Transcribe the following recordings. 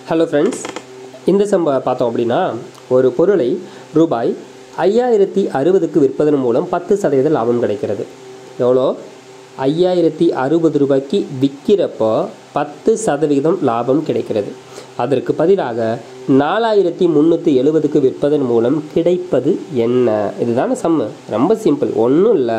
hello friends இந்த சம்ப பார்த்தோம் அப்படின்னா ஒரு பொருளை ரூபாய் ஐயாயிரத்தி அறுபதுக்கு விற்பதன் மூலம் பத்து சதவீத லாபம் கிடைக்கிறது எவ்வளோ ஐயாயிரத்தி அறுபது ரூபாய்க்கு விற்கிறப்போ பத்து சதவீதம் லாபம் கிடைக்கிறது அதற்கு பதிலாக நாலாயிரத்தி முந்நூற்றி எழுபதுக்கு விற்பதன் மூலம் கிடைப்பது என்ன இதுதானே சம்மு ரொம்ப சிம்பிள் ஒன்றும் இல்லை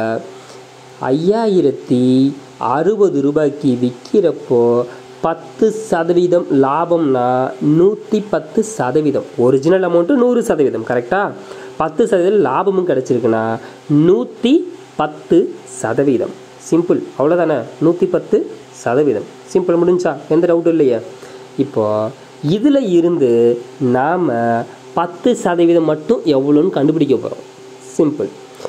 ஐயாயிரத்தி அறுபது ரூபாய்க்கு விற்கிறப்போ பத்து சதவீதம் லாபம்னா நூற்றி பத்து சதவீதம் ஒரிஜினல் அமௌண்ட்டு நூறு சதவீதம் கரெக்டாக பத்து சதவீதம் லாபமும் கிடச்சிருக்குன்னா நூற்றி பத்து சதவீதம் சிம்பிள் அவ்வளோதானே நூற்றி பத்து சதவீதம் சிம்பிள் முடிஞ்சா எந்த டவுட்டும் இல்லையா இப்போது இதில் இருந்து நாம் பத்து சதவீதம் மட்டும் எவ்வளோன்னு கண்டுபிடிக்க போகிறோம் சிம்பிள்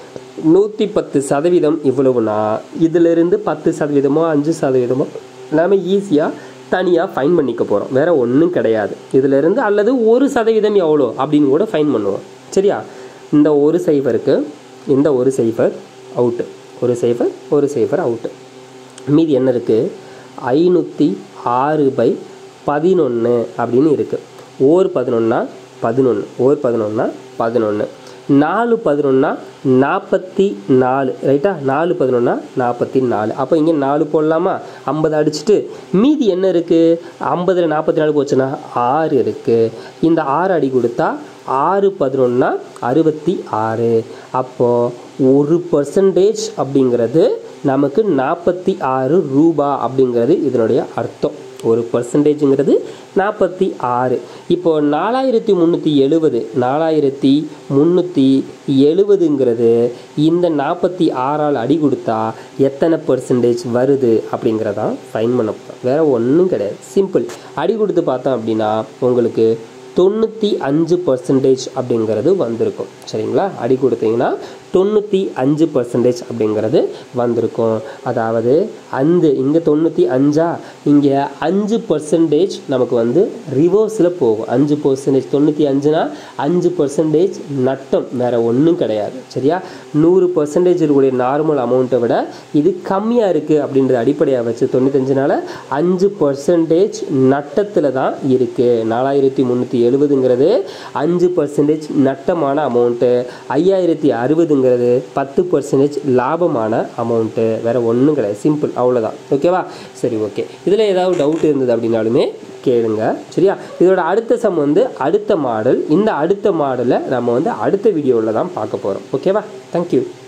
நூற்றி பத்து சதவீதம் இவ்வளவுனா இதிலிருந்து பத்து சதவீதமோ அஞ்சு சதவீதமோ எல்லாமே ஈஸியாக தனியாக ஃபைன் பண்ணிக்க போகிறோம் வேறு ஒன்றும் கிடையாது இதிலிருந்து அல்லது ஒரு சதவீதம் எவ்வளோ அப்படின்னு கூட ஃபைன் பண்ணுவோம் சரியா இந்த ஒரு சைஃபருக்கு இந்த ஒரு சைஃபர் அவுட்டு ஒரு சைஃபர் ஒரு சைஃபர் அவுட்டு மீதி என்ன இருக்குது ஐநூற்றி ஆறு பை பதினொன்று அப்படின்னு இருக்குது ஓர் பதினொன்னா பதினொன்று ஓர் பதினொன்னா பதினொன்று நாலு பதினொன்னா நாற்பத்தி நாலு ரைட்டா நாலு பதினொன்னா நாற்பத்தி நாலு அப்போ இங்கே நாலு போடலாமா ஐம்பது அடிச்சுட்டு மீதி என்ன இருக்குது ஐம்பதில் நாற்பத்தி நாலு போச்சுன்னா ஆறு இருக்குது இந்த ஆறு அடி கொடுத்தா ஆறு பதினொன்னா அறுபத்தி ஆறு அப்போது ஒரு பர்சன்டேஜ் அப்படிங்கிறது நமக்கு நாற்பத்தி ஆறு ரூபா அப்படிங்கிறது இதனுடைய அர்த்தம் ஒரு பர்சன்டேஜுங்கிறது நாற்பத்தி ஆறு இப்போது நாலாயிரத்தி முந்நூற்றி எழுபது நாலாயிரத்தி முந்நூற்றி எழுபதுங்கிறது இந்த நாற்பத்தி ஆறால் அடி கொடுத்தா எத்தனை பர்சன்டேஜ் வருது அப்படிங்கிறதான் ஃபைன் பண்ண போகிறோம் வேறு ஒன்றும் கிடையாது சிம்பிள் அடி கொடுத்து பார்த்தோம் அப்படின்னா உங்களுக்கு தொண்ணூற்றி அஞ்சு பர்சன்டேஜ் அப்படிங்கிறது வந்திருக்கும் சரிங்களா அடி கொடுத்தீங்கன்னா தொண்ணூற்றி அஞ்சு பர்சன்டேஜ் அப்படிங்கிறது வந்திருக்கும் அதாவது அந்த இங்கே தொண்ணூற்றி அஞ்சா இங்கே அஞ்சு பர்சன்டேஜ் நமக்கு வந்து ரிவர்ஸில் போகும் அஞ்சு பர்சன்டேஜ் தொண்ணூற்றி அஞ்சுனா அஞ்சு பர்சன்டேஜ் நட்டம் வேறு ஒன்றும் கிடையாது சரியா நூறு பர்சன்டேஜ் இருக்கக்கூடிய நார்மல் அமௌண்ட்டை விட இது கம்மியாக இருக்குது அப்படின்றத அடிப்படையாக வச்சு தொண்ணூத்தஞ்சுனால அஞ்சு பர்சன்டேஜ் நட்டத்தில் தான் இருக்குது நாலாயிரத்தி முந்நூற்றி எழுபதுங்கிறது அஞ்சு பர்சன்டேஜ் நட்டமான அமௌண்ட்டு ஐயாயிரத்தி அறுபதுங்கிறது பத்து பர்சன்டேஜ் லாபமான அமௌண்ட்டு வேறு ஒன்றும் கிடையாது சிம்பிள் அவ்வளோதான் ஓகேவா சரி ஓகே இதில் ஏதாவது டவுட் இருந்தது அப்படின்னாலுமே கேளுங்க சரியா இதோட அடுத்த சம் வந்து அடுத்த மாடல் இந்த அடுத்த மாடலை நம்ம வந்து அடுத்த வீடியோவில் தான் பார்க்க போகிறோம் ஓகேவா தேங்க்யூ